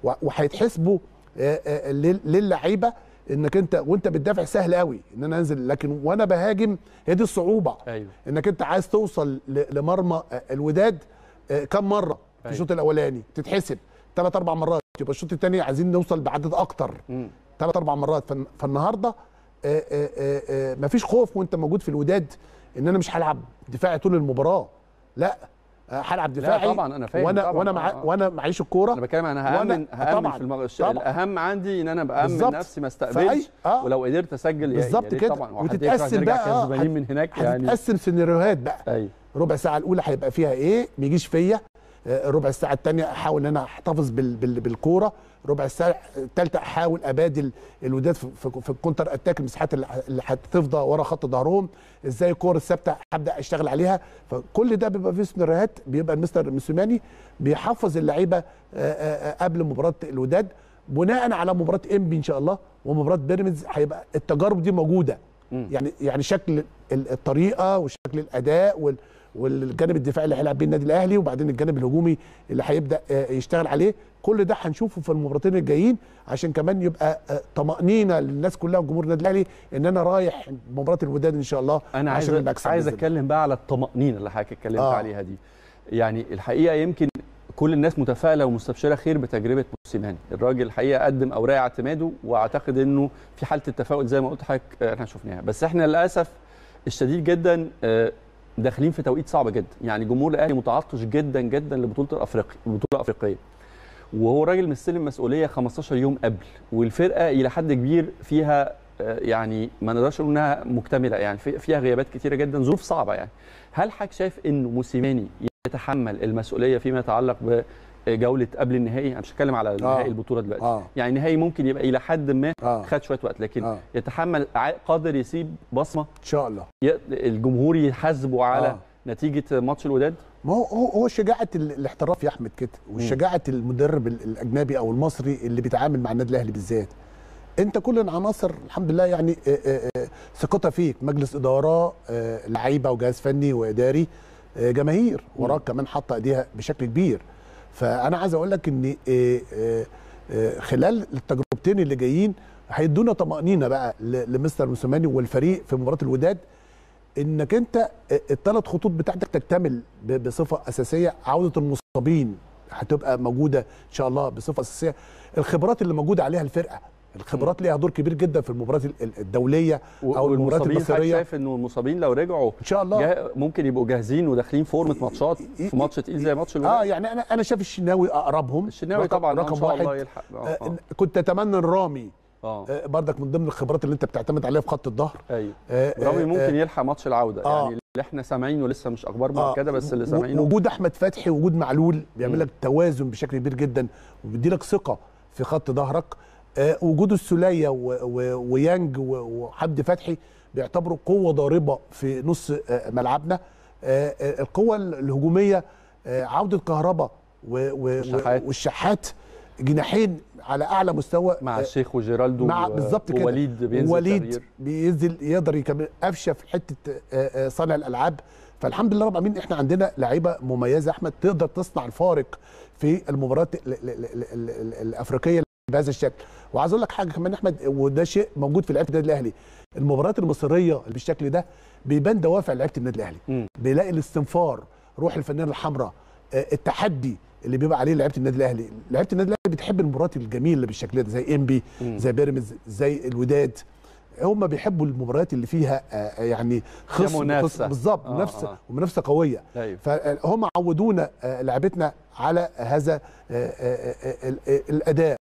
و- وهيتحسبوا آه، آه، لل- للعيبه انك انت وانت بتدافع سهل قوي ان انا انزل لكن وانا بهاجم هي دي الصعوبه ايوه انك انت عايز توصل ل- لمرمى آه، الوداد آه، كم مره في أيوة. الشوط الاولاني تتحسب ثلاث اربع مرات يبقى الشوط الثاني عايزين نوصل بعدد اكتر مم. ثلاث اربع مرات فالن- فالنهارده آه، آه، آه، آه، مفيش خوف وانت موجود في الوداد ان انا مش هلعب دفاعي طول المباراه لا آه، هلعب دفاعي طبعاً، أنا فاهم وانا طبعاً، وانا آه، مع آه. وانا معيش الكوره انا بتكلم انا هامن وأنا- هامن طبعاً، في المغ... الش- طبعاً. الاهم عندي ان انا بامن بالظبط. نفسي ما فأي- استقبلش آه. ولو قدرت اسجل يا- يا بالظبط ريت كده طبعا وحد يفرح وتتقسم نرجع بقى آه، كسبانين من هناك يعني هتتقسم سيناريوهات بقى ايوه ربع ساعه الاولى هيبقى فيها ايه ما يجيش فيا آه، ربع الساعه الثانيه احاول ان انا احتفظ بال بال بالكوره ربع الساعه الثالثه احاول ابادل الوداد في, في, في الكونتر اتاك المساحات اللي ه- اللي هتفضى ورا خط ظهرهم ازاي الكور الثابته هبدا اشتغل عليها فكل ده بيبقى فيه سيناريوهات بيبقى المستر موسيماني بيحفظ اللعيبه آه، آه، آه، قبل مباراه الوداد بناء على مباراه انبي ان شاء الله ومباراه بيراميدز هيبقى التجارب دي موجوده مم. يعني يعني شكل ال- الطريقه وشكل الاداء وال والجانب الدفاعي اللي هيلعب بيه النادي الاهلي وبعدين الجانب الهجومي اللي هيبدا آه، يشتغل عليه كل ده هنشوفه في المباراتين الجايين عشان كمان يبقى آه، طمانينه للناس كلها وجمهور النادي الاهلي ان انا رايح مباراه الوداد ان شاء الله انا عايز عشان المكسب عايز بإذن الله. اتكلم بقى على الطمانينه اللي حضرتك اتكلمت آه. عليها دي يعني الحقيقه يمكن كل الناس متفائله ومستبشره خير بتجربه موسيماني الراجل الحقيقه قدم اوراق اعتماده واعتقد انه في حاله التفاؤل زي ما قلت لحضرتك آه، احنا شفناها بس احنا للاسف الشديد جدا آه، داخلين في توقيت صعب جدا يعني جمهور الاهلي متعطش جدا جدا لبطوله الافريقي البطوله الافريقيه وهو راجل مستلم مسؤوليه 15 يوم قبل والفرقه الى حد كبير فيها آه، يعني ما نقدرش نقول انها مكتمله يعني في- فيها غيابات كتيره جدا ظروف صعبه يعني هل حضرتك شايف انه موسيماني يتحمل المسؤوليه فيما يتعلق بجوله قبل النهائي انا مش هتكلم على نهائي البطوله دلوقتي اه يعني النهائي ممكن يبقى الى حد ما اه خد شويه وقت لكن آه. يتحمل ع- قادر يسيب بصمه ان شاء الله ي- الجمهور يحاسبه على آه. نتيجه ماتش الوداد ما هو هو هو شجاعه ال- الاحتراف يا احمد كده وشجاعه المدرب ال- الاجنبي او المصري اللي بيتعامل مع النادي الاهلي بالذات انت كل العناصر الحمد لله يعني آه، آه، آه، ثقتها فيك مجلس اداره آه، لعيبه وجهاز فني واداري آه، جماهير وراك كمان حاطه ايديها بشكل كبير فانا عايز اقول لك ان آه، آه، آه، خلال التجربتين اللي جايين هيدونا طمانينه بقى ل- لمستر موسيماني والفريق في مباراه الوداد انك انت الثلاث خطوط بتاعتك تكتمل ب- بصفه اساسيه عوده المصابين هتبقى موجوده ان شاء الله بصفه اساسيه الخبرات اللي موجوده عليها الفرقه الخبرات ليها دور كبير جدا في المباريات ال- ال- الدوليه او المباريات والمصابين حضرتك المصريه شايف انه المصابين لو رجعوا ان شاء الله جا- ممكن يبقوا جاهزين وداخلين فورمه ماتشات في ماتش تقيل زي ماتش الوداد اه يعني انا انا شايف الشناوي اقربهم الشناوي رقم- طبعا آه، ان رقم شاء واحد الله يلحق آه، آه آه. كنت اتمنى ان رامي اه آه بردك من ضمن الخبرات اللي انت بتعتمد عليها في خط الظهر ايوه آه رامي آه، ممكن آه يلحق ماتش العوده آه. يعني اللي احنا سامعينه لسه مش اخبار آه، مؤكده بس اللي و- سامعينه وجود احمد فتحي وجود معلول بيعمل مم. لك توازن بشكل كبير جدا وبيدي لك ثقه في خط ظهرك آه وجود السوليه و- و- ويانج و- وحمد فتحي بيعتبروا قوه ضاربه في نص آه ملعبنا آه آه القوه الهجوميه آه عوده كهربا و- و- والشحات. والشحات جناحين على اعلى مستوى مع آه، الشيخ وجيرالدو مع و- بالظبط كده ووليد بينزل وليد تغيير. بينزل يقدر يكمل قفشه في حته آه، آه، صانع الالعاب فالحمد لله رب العالمين احنا عندنا لعيبه مميزه احمد تقدر تصنع الفارق في المباريات ال- ال- ال- ال- ال- ال- الافريقيه بهذا الشكل وعايز اقول لك حاجه كمان يا احمد وده شيء موجود في لعيبه النادي الاهلي المباريات المصريه اللي بالشكل ده بيبان دوافع لعيبه النادي الاهلي مم. بيلاقي الاستنفار روح الفنانه الحمراء آه، التحدي اللي بيبقى عليه لعيبه النادي الاهلي لعيبه النادي الاهلي بتحب المباريات الجميله اللي بالشكل ده زي انبي مم. زي بيراميدز زي الوداد هم بيحبوا المباريات اللي فيها آه، يعني خصم منافسة. خصم- بالظبط آه، منافسه آه. ومنافسه قويه ايوه فهم عودونا آه، لعبتنا على هذا آه، آه، آه، ال- الاداء